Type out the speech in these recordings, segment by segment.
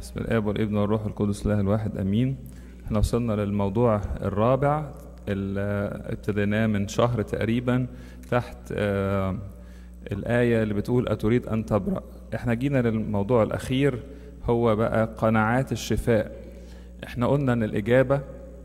بسم الاب والابن والروح القدس الله الواحد امين احنا وصلنا للموضوع الرابع اللي ابتديناه من شهر تقريبا تحت آه الآية اللي بتقول أتريد أن تبرأ احنا جينا للموضوع الأخير هو بقى قناعات الشفاء احنا قلنا ان الإجابة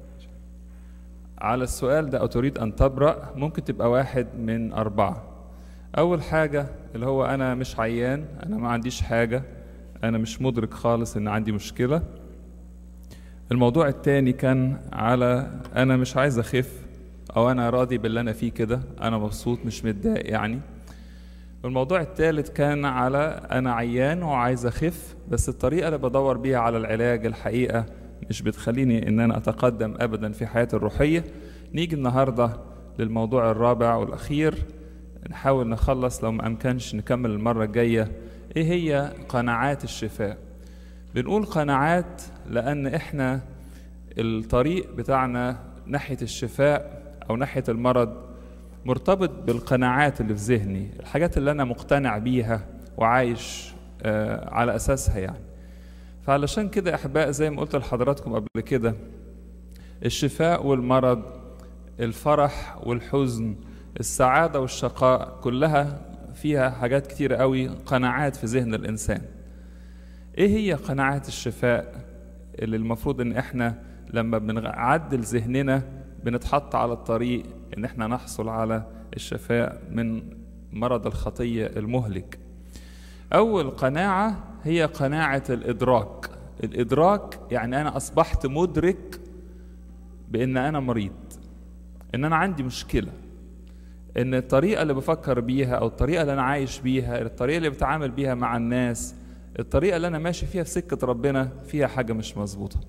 على السؤال ده أتريد أن تبرأ ممكن تبقى واحد من أربعة أول حاجة اللي هو أنا مش عيان أنا ما عنديش حاجة أنا مش مدرك خالص إن عندي مشكلة الموضوع التاني كان على أنا مش عايز أخف أو أنا راضي باللي أنا فيه كده أنا مبسوط مش متضايق يعني الموضوع الثالث كان على أنا عيان وعايز أخف بس الطريقة اللي بدور بيها على العلاج الحقيقة مش بتخليني إن أنا أتقدم أبدا في حياتي الروحية نيجي النهاردة للموضوع الرابع والأخير نحاول نخلص لو ما أمكنش نكمل المرة الجاية إيه هي قناعات الشفاء بنقول قناعات لأن إحنا الطريق بتاعنا ناحية الشفاء أو ناحية المرض مرتبط بالقناعات اللي في ذهني الحاجات اللي أنا مقتنع بيها وعايش آه على أساسها يعني فعلشان كده أحباء زي ما قلت لحضراتكم قبل كده الشفاء والمرض الفرح والحزن السعادة والشقاء كلها فيها حاجات كتير قوي قناعات في ذهن الإنسان إيه هي قناعات الشفاء اللي المفروض إن إحنا لما بنعدل ذهننا بنتحط على الطريق إن إحنا نحصل على الشفاء من مرض الخطية المهلك أول قناعة هي قناعة الإدراك الإدراك يعني أنا أصبحت مدرك بأن أنا مريض إن أنا عندي مشكلة ان الطريقه اللي بفكر بيها او الطريقه اللي انا عايش بيها الطريقه اللي بتعامل بيها مع الناس الطريقه اللي انا ماشي فيها في سكه ربنا فيها حاجه مش مظبوطه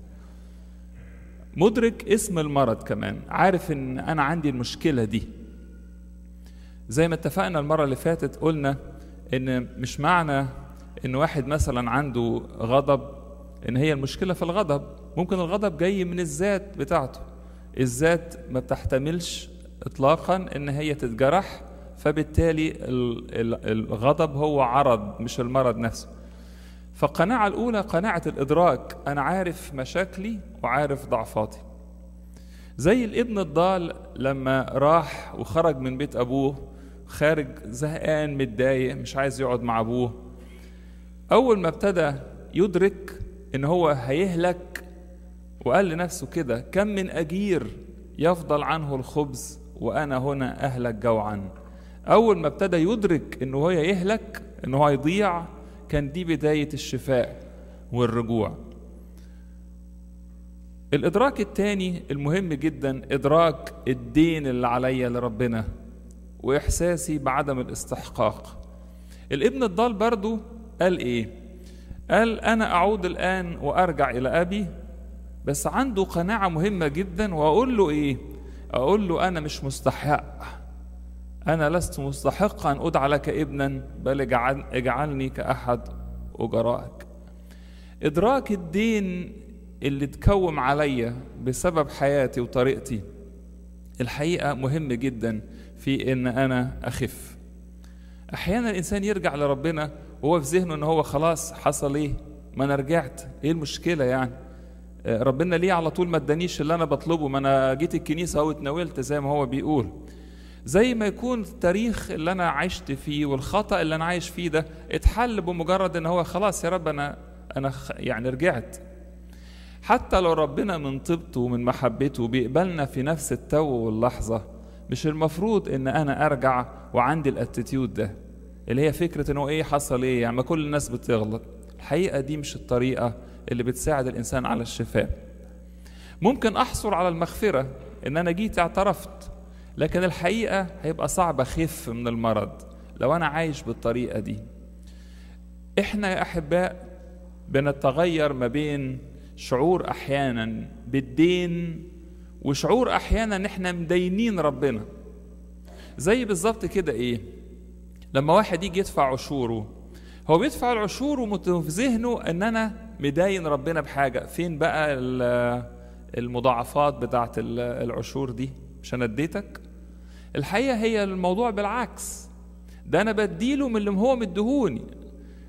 مدرك اسم المرض كمان عارف ان انا عندي المشكله دي زي ما اتفقنا المره اللي فاتت قلنا ان مش معنى ان واحد مثلا عنده غضب ان هي المشكله في الغضب ممكن الغضب جاي من الذات بتاعته الذات ما بتحتملش اطلاقا ان هي تتجرح فبالتالي الغضب هو عرض مش المرض نفسه فالقناعة الأولى قناعة الإدراك أنا عارف مشاكلي وعارف ضعفاتي زي الابن الضال لما راح وخرج من بيت أبوه خارج زهقان متضايق مش عايز يقعد مع أبوه أول ما ابتدى يدرك إن هو هيهلك وقال لنفسه كده كم من أجير يفضل عنه الخبز وأنا هنا أهلك جوعا أول ما ابتدى يدرك إنه هو يهلك إنه هو يضيع كان دي بداية الشفاء والرجوع الإدراك الثاني المهم جدا إدراك الدين اللي عليا لربنا وإحساسي بعدم الاستحقاق الابن الضال برضو قال إيه قال أنا أعود الآن وأرجع إلى أبي بس عنده قناعة مهمة جدا وأقول له إيه أقول له أنا مش مستحق أنا لست مستحقا أن أدعى لك ابنا بل اجعل اجعلني كأحد أجرائك إدراك الدين اللي تكوم عليا بسبب حياتي وطريقتي الحقيقة مهم جدا في إن أنا أخف أحيانا الإنسان يرجع لربنا وهو في ذهنه إن هو خلاص حصل إيه ما أنا رجعت إيه المشكلة يعني ربنا ليه على طول ما ادانيش اللي انا بطلبه ما انا جيت الكنيسه اهو اتناولت زي ما هو بيقول زي ما يكون التاريخ اللي انا عشت فيه والخطا اللي انا عايش فيه ده اتحل بمجرد ان هو خلاص يا رب انا انا يعني رجعت حتى لو ربنا من طيبته ومن محبته بيقبلنا في نفس التو واللحظه مش المفروض ان انا ارجع وعندي الاتيتيود ده اللي هي فكره انه ايه حصل ايه يعني ما كل الناس بتغلط الحقيقه دي مش الطريقه اللي بتساعد الانسان على الشفاء ممكن احصل على المغفره ان انا جيت اعترفت لكن الحقيقه هيبقى صعب اخف من المرض لو انا عايش بالطريقه دي احنا يا احباء بنتغير ما بين شعور احيانا بالدين وشعور احيانا ان احنا مدينين ربنا زي بالظبط كده ايه لما واحد يجي يدفع عشوره هو بيدفع العشور وفي ذهنه ان انا مداين ربنا بحاجه فين بقى المضاعفات بتاعت العشور دي مش انا اديتك الحقيقه هي الموضوع بالعكس ده انا بديله من اللي هو مديهوني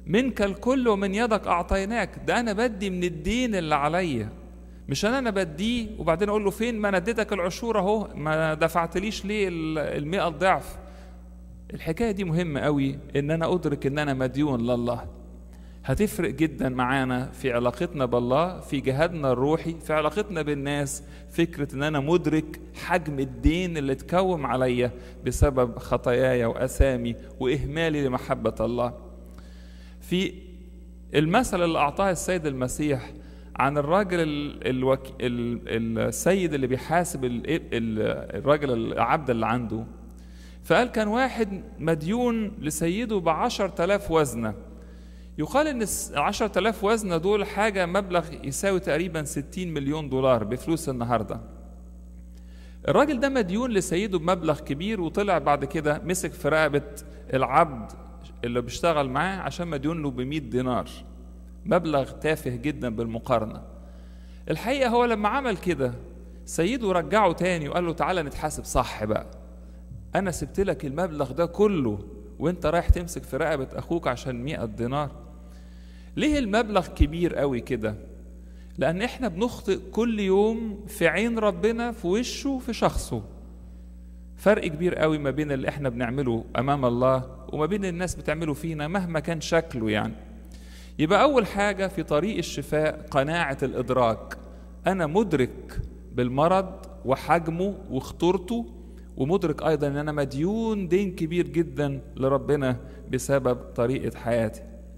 منك الكل ومن يدك اعطيناك ده انا بدي من الدين اللي عليا مش انا انا بديه وبعدين اقول له فين ما انا اديتك العشور اهو ما دفعتليش ليه المئة ضعف الحكايه دي مهمه قوي ان انا ادرك ان انا مديون لله هتفرق جدا معانا في علاقتنا بالله في جهادنا الروحي في علاقتنا بالناس فكرة ان انا مدرك حجم الدين اللي اتكوم عليا بسبب خطاياي واسامي واهمالي لمحبة الله في المثل اللي اعطاه السيد المسيح عن الراجل الوك... السيد اللي بيحاسب الراجل العبد اللي عنده فقال كان واحد مديون لسيده بعشر تلاف وزنه يقال ان عشر تلاف وزنة دول حاجة مبلغ يساوي تقريبا ستين مليون دولار بفلوس النهاردة الراجل ده مديون لسيده بمبلغ كبير وطلع بعد كده مسك في رقبة العبد اللي بيشتغل معاه عشان مديون له بمئة دينار مبلغ تافه جدا بالمقارنة الحقيقة هو لما عمل كده سيده رجعه تاني وقال له تعالى نتحاسب صح بقى أنا سبت لك المبلغ ده كله وانت رايح تمسك في رقبة أخوك عشان مئة دينار ليه المبلغ كبير قوي كده لأن احنا بنخطئ كل يوم في عين ربنا في وشه في شخصه فرق كبير قوي ما بين اللي احنا بنعمله أمام الله وما بين الناس بتعمله فينا مهما كان شكله يعني يبقى أول حاجة في طريق الشفاء قناعة الإدراك أنا مدرك بالمرض وحجمه وخطورته ومدرك ايضا ان انا مديون دين كبير جدا لربنا بسبب طريقه حياتي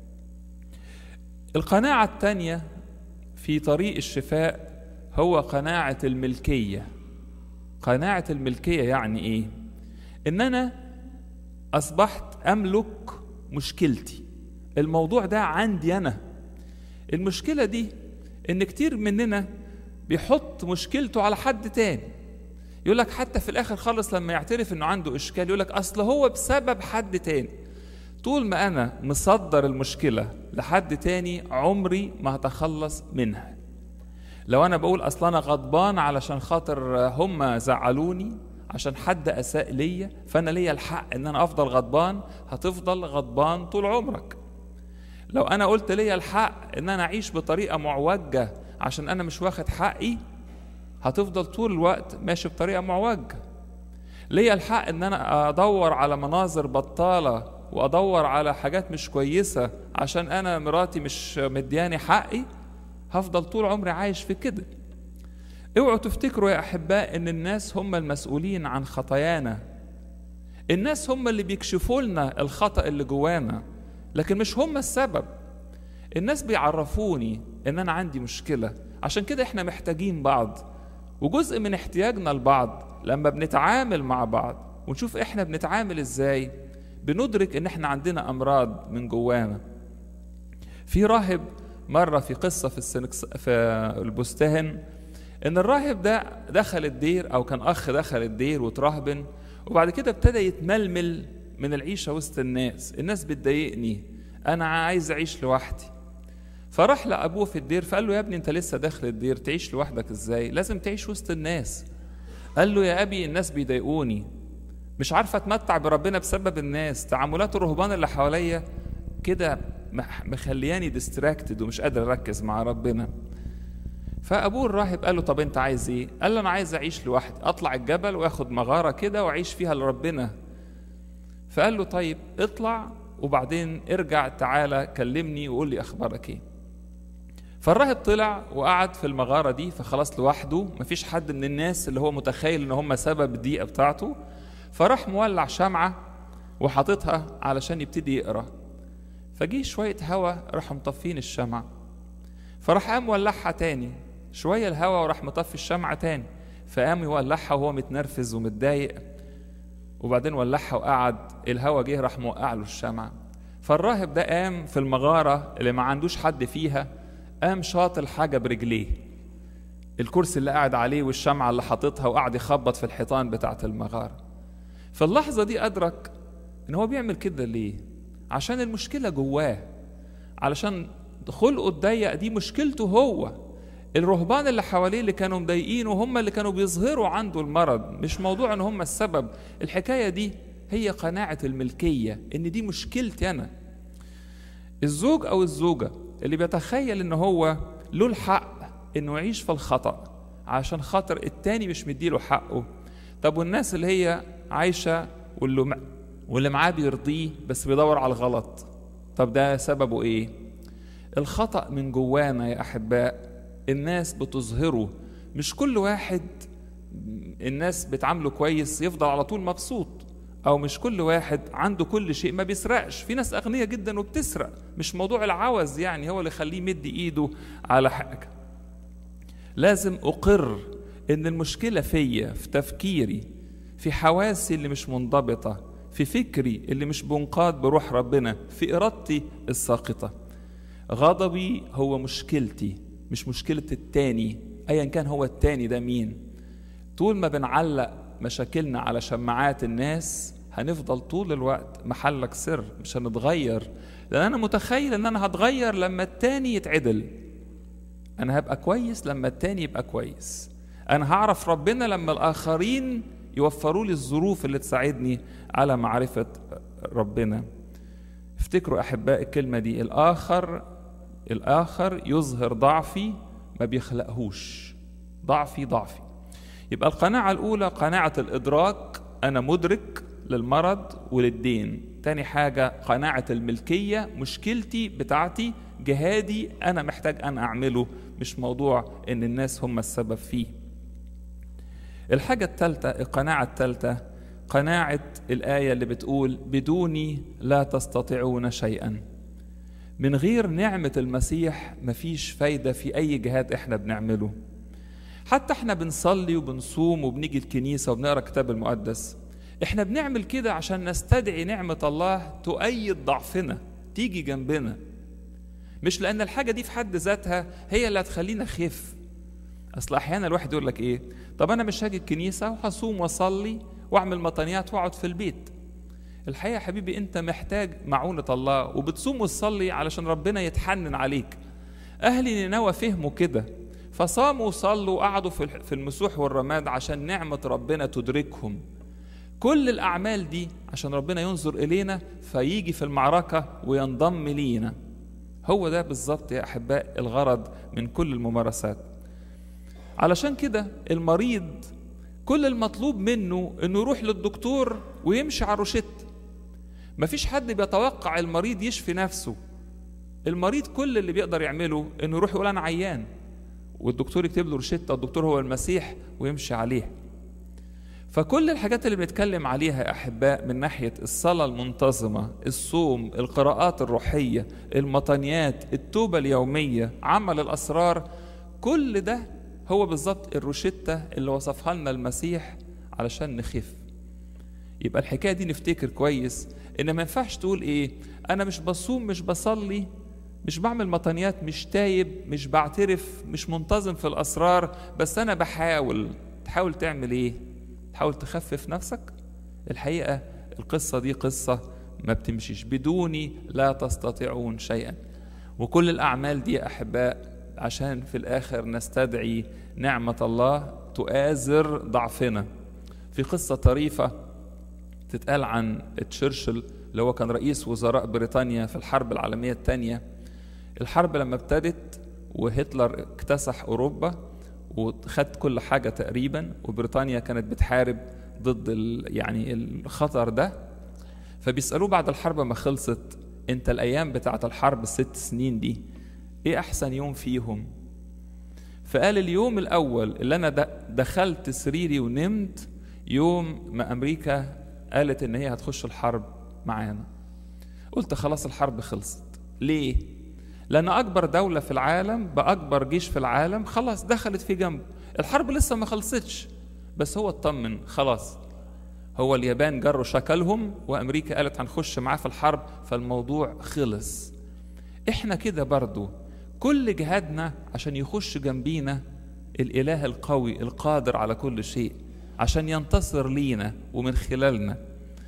القناعه الثانيه في طريق الشفاء هو قناعه الملكيه قناعه الملكيه يعني ايه ان انا اصبحت املك مشكلتي الموضوع ده عندي انا المشكله دي ان كتير مننا بيحط مشكلته على حد تاني يقول لك حتى في الاخر خالص لما يعترف انه عنده اشكال يقول لك اصل هو بسبب حد تاني طول ما انا مصدر المشكله لحد تاني عمري ما هتخلص منها لو انا بقول اصل انا غضبان علشان خاطر هم زعلوني عشان حد اساء ليا فانا ليا الحق ان انا افضل غضبان هتفضل غضبان طول عمرك لو انا قلت ليا الحق ان انا اعيش بطريقه معوجه عشان انا مش واخد حقي هتفضل طول الوقت ماشي بطريقه معوجه ليا الحق ان انا ادور على مناظر بطاله وادور على حاجات مش كويسه عشان انا مراتي مش مدياني حقي هفضل طول عمري عايش في كده اوعوا تفتكروا يا احباء ان الناس هم المسؤولين عن خطايانا الناس هم اللي بيكشفوا لنا الخطا اللي جوانا لكن مش هم السبب الناس بيعرفوني ان انا عندي مشكله عشان كده احنا محتاجين بعض وجزء من احتياجنا لبعض لما بنتعامل مع بعض ونشوف احنا بنتعامل ازاي بندرك ان احنا عندنا امراض من جوانا في راهب مره في قصه في السنكس في البستان ان الراهب ده دخل الدير او كان اخ دخل الدير وترهبن وبعد كده ابتدى يتململ من العيشه وسط الناس الناس بتضايقني انا عايز اعيش لوحدي فراح لابوه في الدير فقال له يا ابني انت لسه داخل الدير تعيش لوحدك ازاي لازم تعيش وسط الناس قال له يا ابي الناس بيضايقوني مش عارف اتمتع بربنا بسبب الناس تعاملات الرهبان اللي حواليا كده مخلياني ديستراكتد ومش قادر اركز مع ربنا فابوه الراهب قال له طب انت عايز ايه قال له انا عايز اعيش لوحدي اطلع الجبل واخد مغاره كده واعيش فيها لربنا فقال له طيب اطلع وبعدين ارجع تعالى كلمني وقول لي اخبارك ايه فالراهب طلع وقعد في المغاره دي فخلاص لوحده مفيش حد من الناس اللي هو متخيل ان هم سبب الضيقه بتاعته فراح مولع شمعه وحاططها علشان يبتدي يقرا فجه شويه هوا راحوا مطفين الشمعه فراح قام ولعها تاني شويه الهوا وراح مطفي الشمعه تاني فقام يولعها وهو متنرفز ومتضايق وبعدين ولعها وقعد الهوا جه راح موقع له الشمعه فالراهب ده قام في المغاره اللي ما عندوش حد فيها قام شاط الحاجة برجليه الكرسي اللي قاعد عليه والشمعة اللي حاططها وقعد يخبط في الحيطان بتاعة المغارة في اللحظة دي أدرك إن هو بيعمل كده ليه عشان المشكلة جواه علشان خلقه الضيق دي مشكلته هو الرهبان اللي حواليه اللي كانوا مضايقينه هم اللي كانوا بيظهروا عنده المرض مش موضوع ان هم السبب الحكاية دي هي قناعة الملكية ان دي مشكلتي انا الزوج او الزوجه اللي بيتخيل ان هو له الحق انه يعيش في الخطا عشان خاطر التاني مش مديله حقه طب والناس اللي هي عايشه واللي واللي معاه بيرضيه بس بيدور على الغلط طب ده سببه ايه الخطا من جوانا يا احباء الناس بتظهره مش كل واحد الناس بتعامله كويس يفضل على طول مبسوط او مش كل واحد عنده كل شيء ما بيسرقش في ناس اغنياء جدا وبتسرق مش موضوع العوز يعني هو اللي يخليه يمد ايده على حاجه لازم اقر ان المشكله فيا في تفكيري في حواسي اللي مش منضبطه في فكري اللي مش بنقاد بروح ربنا في ارادتي الساقطه غضبي هو مشكلتي مش مشكله التاني ايا كان هو التاني ده مين طول ما بنعلق مشاكلنا على شماعات الناس هنفضل طول الوقت محلك سر مش هنتغير لان انا متخيل ان انا هتغير لما التاني يتعدل انا هبقى كويس لما التاني يبقى كويس انا هعرف ربنا لما الاخرين يوفروا لي الظروف اللي تساعدني على معرفه ربنا افتكروا احباء الكلمه دي الاخر الاخر يظهر ضعفي ما بيخلقهوش ضعفي ضعفي يبقى القناعه الاولى قناعه الادراك انا مدرك للمرض وللدين تاني حاجه قناعه الملكيه مشكلتي بتاعتي جهادي انا محتاج انا اعمله مش موضوع ان الناس هم السبب فيه الحاجه الثالثه القناعه الثالثه قناعه الايه اللي بتقول بدوني لا تستطيعون شيئا من غير نعمه المسيح مفيش فايده في اي جهاد احنا بنعمله حتى احنا بنصلي وبنصوم وبنيجي الكنيسه وبنقرا الكتاب المقدس احنا بنعمل كده عشان نستدعي نعمه الله تؤيد ضعفنا تيجي جنبنا مش لان الحاجه دي في حد ذاتها هي اللي هتخلينا نخف اصل احيانا الواحد يقول لك ايه طب انا مش هاجي الكنيسه وهصوم واصلي واعمل مطانيات واقعد في البيت الحقيقه يا حبيبي انت محتاج معونه الله وبتصوم وتصلي علشان ربنا يتحنن عليك اهل نينوى فهموا كده فصاموا وصلوا وقعدوا في المسوح والرماد عشان نعمه ربنا تدركهم كل الاعمال دي عشان ربنا ينظر الينا فيجي في المعركه وينضم لينا هو ده بالظبط يا احباء الغرض من كل الممارسات علشان كده المريض كل المطلوب منه انه يروح للدكتور ويمشي على الروشته مفيش حد بيتوقع المريض يشفي نفسه المريض كل اللي بيقدر يعمله انه يروح يقول انا عيان والدكتور يكتب له روشته الدكتور هو المسيح ويمشي عليها فكل الحاجات اللي بنتكلم عليها يا احباء من ناحيه الصلاه المنتظمه الصوم القراءات الروحيه المطانيات التوبه اليوميه عمل الاسرار كل ده هو بالظبط الروشته اللي وصفها لنا المسيح علشان نخف يبقى الحكايه دي نفتكر كويس ان ما ينفعش تقول ايه انا مش بصوم مش بصلي مش بعمل مطانيات مش تايب مش بعترف مش منتظم في الاسرار بس انا بحاول تحاول تعمل ايه تحاول تخفف نفسك الحقيقه القصه دي قصه ما بتمشيش بدوني لا تستطيعون شيئا وكل الاعمال دي يا احباء عشان في الاخر نستدعي نعمه الله تؤازر ضعفنا في قصه طريفه تتقال عن تشرشل اللي هو كان رئيس وزراء بريطانيا في الحرب العالميه الثانيه الحرب لما ابتدت وهتلر اكتسح اوروبا وخد كل حاجه تقريبا وبريطانيا كانت بتحارب ضد يعني الخطر ده فبيسالوه بعد الحرب ما خلصت انت الايام بتاعه الحرب الست سنين دي ايه احسن يوم فيهم فقال اليوم الاول اللي انا دخلت سريري ونمت يوم ما امريكا قالت ان هي هتخش الحرب معانا قلت خلاص الحرب خلصت ليه لان اكبر دوله في العالم باكبر جيش في العالم خلاص دخلت في جنب الحرب لسه ما خلصتش بس هو اطمن خلاص هو اليابان جروا شكلهم وامريكا قالت هنخش معاه في الحرب فالموضوع خلص احنا كده برضو كل جهادنا عشان يخش جنبينا الاله القوي القادر على كل شيء عشان ينتصر لينا ومن خلالنا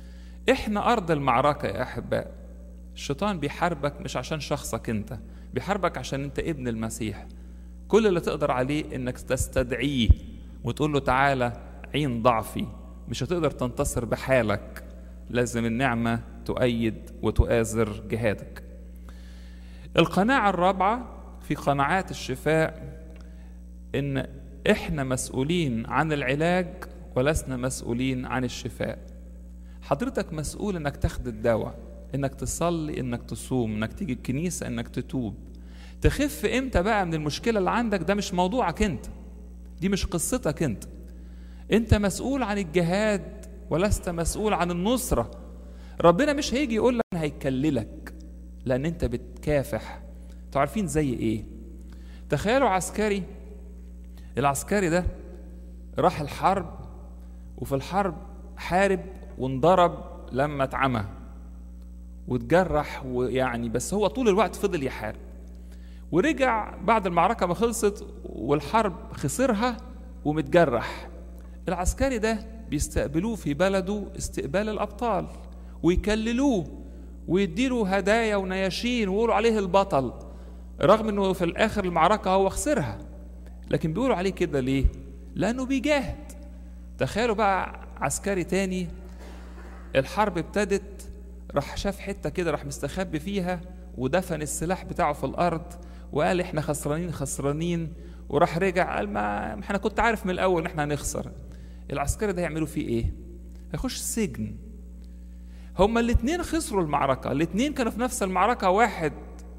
احنا ارض المعركه يا احباء الشيطان بيحاربك مش عشان شخصك انت بيحاربك عشان انت ابن المسيح كل اللي تقدر عليه انك تستدعيه وتقول له تعالى عين ضعفي مش هتقدر تنتصر بحالك لازم النعمة تؤيد وتؤازر جهادك القناعة الرابعة في قناعات الشفاء إن إحنا مسؤولين عن العلاج ولسنا مسؤولين عن الشفاء حضرتك مسؤول إنك تاخد الدواء إنك تصلي إنك تصوم إنك تيجي الكنيسة إنك تتوب تخف إمتى بقى من المشكلة اللي عندك ده مش موضوعك أنت دي مش قصتك أنت أنت مسؤول عن الجهاد ولست مسؤول عن النصرة ربنا مش هيجي يقول لك أنا هيكللك لأن أنت بتكافح انتوا عارفين زي إيه تخيلوا عسكري العسكري ده راح الحرب وفي الحرب حارب وانضرب لما اتعمى واتجرح ويعني بس هو طول الوقت فضل يحارب ورجع بعد المعركة ما خلصت والحرب خسرها ومتجرح العسكري ده بيستقبلوه في بلده استقبال الأبطال ويكللوه ويديله هدايا ونياشين ويقولوا عليه البطل رغم انه في الاخر المعركة هو خسرها لكن بيقولوا عليه كده ليه لانه بيجاهد تخيلوا بقى عسكري تاني الحرب ابتدت راح شاف حتة كده راح مستخبي فيها ودفن السلاح بتاعه في الأرض وقال احنا خسرانين خسرانين وراح رجع قال ما احنا كنت عارف من الأول ان احنا هنخسر العسكري ده يعملوا فيه ايه؟ هيخش السجن هما الاتنين خسروا المعركة الاتنين كانوا في نفس المعركة واحد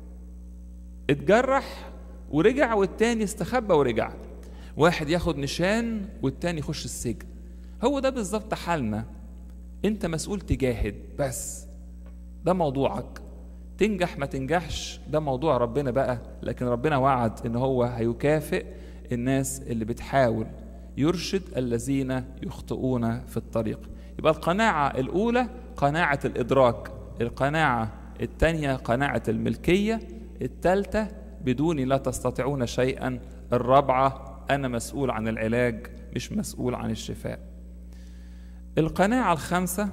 اتجرح ورجع والتاني استخبى ورجع واحد ياخد نشان والتاني يخش السجن هو ده بالظبط حالنا انت مسؤول تجاهد بس ده موضوعك تنجح ما تنجحش ده موضوع ربنا بقى لكن ربنا وعد ان هو هيكافئ الناس اللي بتحاول يرشد الذين يخطئون في الطريق يبقى القناعة الأولى قناعة الإدراك القناعة الثانية قناعة الملكية الثالثة بدوني لا تستطيعون شيئا الرابعة أنا مسؤول عن العلاج مش مسؤول عن الشفاء القناعة الخامسة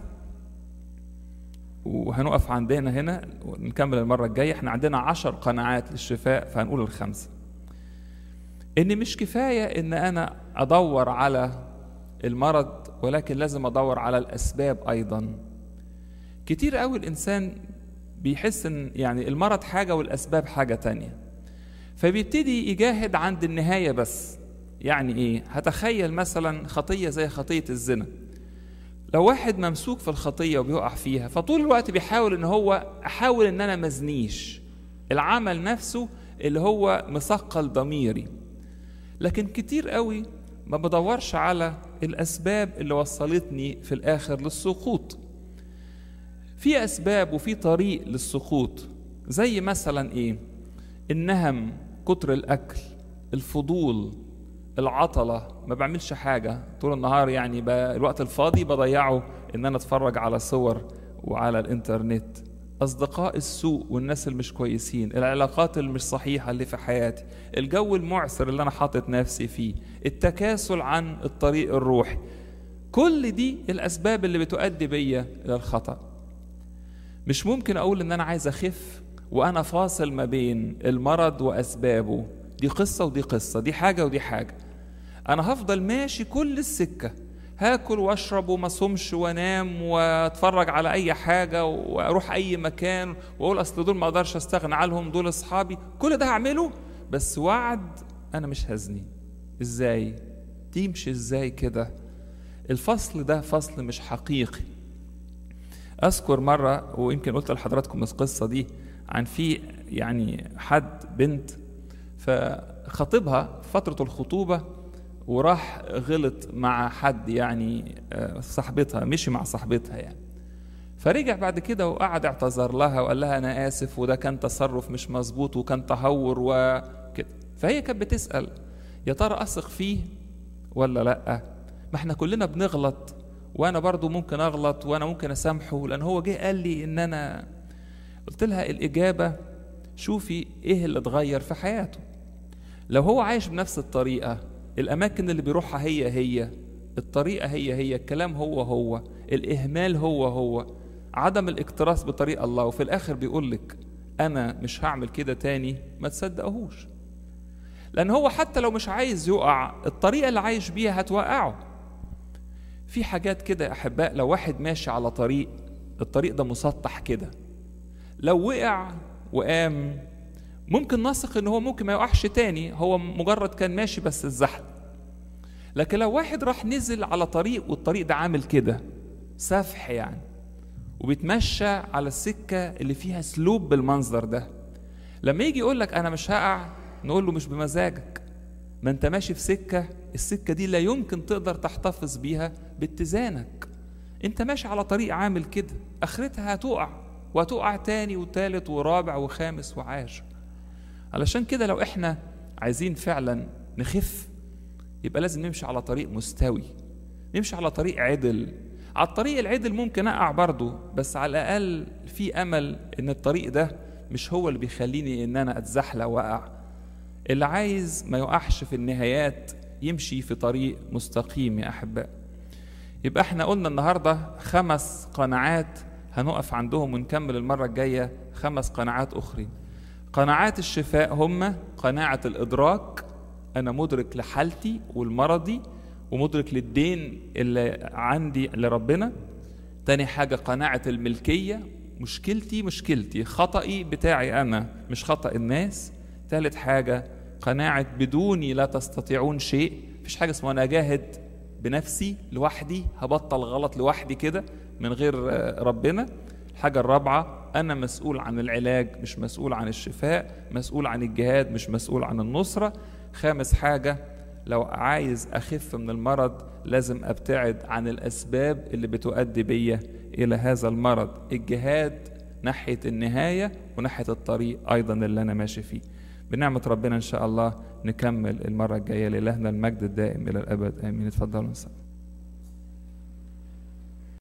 وهنقف عندنا هنا ونكمل المرة الجاية احنا عندنا عشر قناعات للشفاء فهنقول الخمسة ان مش كفاية ان انا ادور على المرض ولكن لازم ادور على الاسباب ايضا كتير قوي الانسان بيحس ان يعني المرض حاجة والاسباب حاجة تانية فبيبتدي يجاهد عند النهاية بس يعني ايه هتخيل مثلا خطية زي خطية الزنا لو واحد ممسوك في الخطية وبيقع فيها فطول الوقت بيحاول ان هو احاول ان انا مزنيش العمل نفسه اللي هو مثقل ضميري لكن كتير قوي ما بدورش على الاسباب اللي وصلتني في الاخر للسقوط في اسباب وفي طريق للسقوط زي مثلا ايه النهم كتر الاكل الفضول العطلة ما بعملش حاجة طول النهار يعني الوقت الفاضي بضيعه ان انا اتفرج على صور وعلى الانترنت اصدقاء السوء والناس اللي مش كويسين العلاقات اللي مش صحيحة اللي في حياتي الجو المعسر اللي انا حاطط نفسي فيه التكاسل عن الطريق الروحي كل دي الاسباب اللي بتؤدي بيا الى الخطأ مش ممكن اقول ان انا عايز اخف وانا فاصل ما بين المرض واسبابه دي قصة ودي قصة دي حاجة ودي حاجة أنا هفضل ماشي كل السكة هاكل واشرب وما صومش وانام واتفرج على اي حاجه واروح اي مكان واقول اصل دول ما اقدرش استغنى عنهم دول اصحابي كل ده هعمله بس وعد انا مش هزني ازاي تمشي ازاي كده الفصل ده فصل مش حقيقي اذكر مره ويمكن قلت لحضراتكم القصه دي عن في يعني حد بنت فخطيبها فترة الخطوبة وراح غلط مع حد يعني صاحبتها مشي مع صاحبتها يعني فرجع بعد كده وقعد اعتذر لها وقال لها انا اسف وده كان تصرف مش مظبوط وكان تهور وكده فهي كانت بتسال يا ترى اثق فيه ولا لا ما احنا كلنا بنغلط وانا برضو ممكن اغلط وانا ممكن اسامحه لان هو جه قال لي ان انا قلت لها الاجابه شوفي ايه اللي اتغير في حياته لو هو عايش بنفس الطريقة الأماكن اللي بيروحها هي هي الطريقة هي هي الكلام هو هو الإهمال هو هو عدم الاكتراث بطريق الله وفي الآخر بيقول لك أنا مش هعمل كده تاني ما تصدقهوش لأن هو حتى لو مش عايز يقع الطريقة اللي عايش بيها هتوقعه في حاجات كده يا أحباء لو واحد ماشي على طريق الطريق ده مسطح كده لو وقع وقام ممكن نثق ان هو ممكن ما يقعش تاني هو مجرد كان ماشي بس الزحل لكن لو واحد راح نزل على طريق والطريق ده عامل كده سفح يعني وبيتمشى على السكة اللي فيها سلوب بالمنظر ده لما يجي يقول لك أنا مش هقع نقول له مش بمزاجك ما أنت ماشي في سكة السكة دي لا يمكن تقدر تحتفظ بيها باتزانك أنت ماشي على طريق عامل كده آخرتها هتقع وهتقع تاني وتالت ورابع وخامس وعاشر علشان كده لو احنا عايزين فعلا نخف يبقى لازم نمشي على طريق مستوي نمشي على طريق عدل على الطريق العدل ممكن اقع برضه بس على الاقل في امل ان الطريق ده مش هو اللي بيخليني ان انا اتزحلق واقع اللي عايز ما يقعش في النهايات يمشي في طريق مستقيم يا احباء يبقى احنا قلنا النهارده خمس قناعات هنقف عندهم ونكمل المره الجايه خمس قناعات اخرين قناعات الشفاء هم قناعه الادراك انا مدرك لحالتي والمرضي ومدرك للدين اللي عندي لربنا تاني حاجة قناعة الملكية مشكلتي مشكلتي خطئي بتاعي أنا مش خطأ الناس تالت حاجة قناعة بدوني لا تستطيعون شيء مفيش حاجة اسمها أنا أجاهد بنفسي لوحدي هبطل غلط لوحدي كده من غير ربنا الحاجة الرابعة أنا مسؤول عن العلاج مش مسؤول عن الشفاء مسؤول عن الجهاد مش مسؤول عن النصرة خامس حاجة لو عايز أخف من المرض لازم أبتعد عن الأسباب اللي بتؤدي بيا إلى هذا المرض الجهاد ناحية النهاية وناحية الطريق أيضا اللي أنا ماشي فيه بنعمة ربنا إن شاء الله نكمل المرة الجاية لإلهنا المجد الدائم إلى الأبد آمين اتفضلوا نصلي